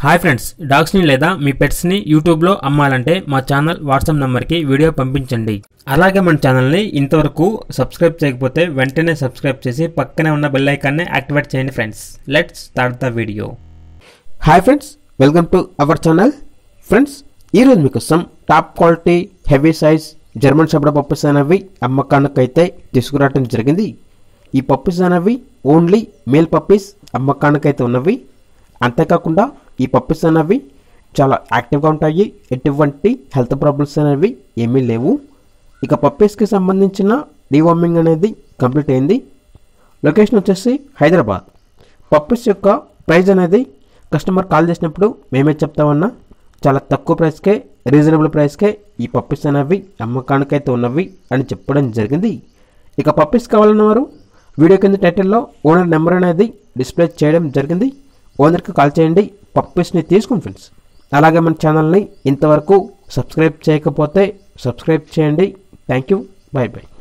hi friends డాగ్స్ని లేదా మీ పెట్స్ని యూట్యూబ్లో అమ్మాలంటే మా ఛానల్ వాట్సాప్ నెంబర్కి వీడియో పంపించండి అలాగే మన ఛానల్ని ఇంతవరకు సబ్స్క్రైబ్ చేయకపోతే వెంటనే సబ్స్క్రైబ్ చేసి పక్కనే ఉన్న బెల్ ఐకాన్ని యాక్టివేట్ చేయండి friends let's start the video hi friends welcome to our channel friends ఈరోజు మీకోసం top quality heavy size German shepherd puppies అనేవి అమ్మకానికైతే తీసుకురావడం జరిగింది ఈ పప్పీస్ అనేవి ఓన్లీ మేల్ పప్పీస్ అమ్మకానికైతే ఉన్నవి అంతేకాకుండా ఈ పప్పీస్ అనేవి చాలా యాక్టివ్గా ఉంటాయి ఎటువంటి హెల్త్ ప్రాబ్లమ్స్ అనేవి ఏమీ లేవు ఇక పప్పీస్కి సంబంధించిన డీవార్మింగ్ అనేది కంప్లీట్ అయింది లొకేషన్ వచ్చేసి హైదరాబాద్ పప్పీస్ యొక్క ప్రైస్ అనేది కస్టమర్ కాల్ చేసినప్పుడు మేమే చెప్తామన్నా చాలా తక్కువ ప్రైస్కే రీజనబుల్ ప్రైస్కే ఈ పప్పీస్ అనేవి అమ్మకానికైతే ఉన్నవి అని చెప్పడం జరిగింది ఇక పప్పీస్ కావాలన్న వారు వీడియో కింద టైటిల్లో ఓనర్ నెంబర్ అనేది డిస్ప్లే చేయడం జరిగింది ఓనర్కి కాల్ చేయండి పప్పీస్ని తీసుకోండి ఫ్రెండ్స్ అలాగే మన ఛానల్ని ఇంతవరకు సబ్స్క్రైబ్ చేయకపోతే సబ్స్క్రైబ్ చేయండి థ్యాంక్ యూ బాయ్ బాయ్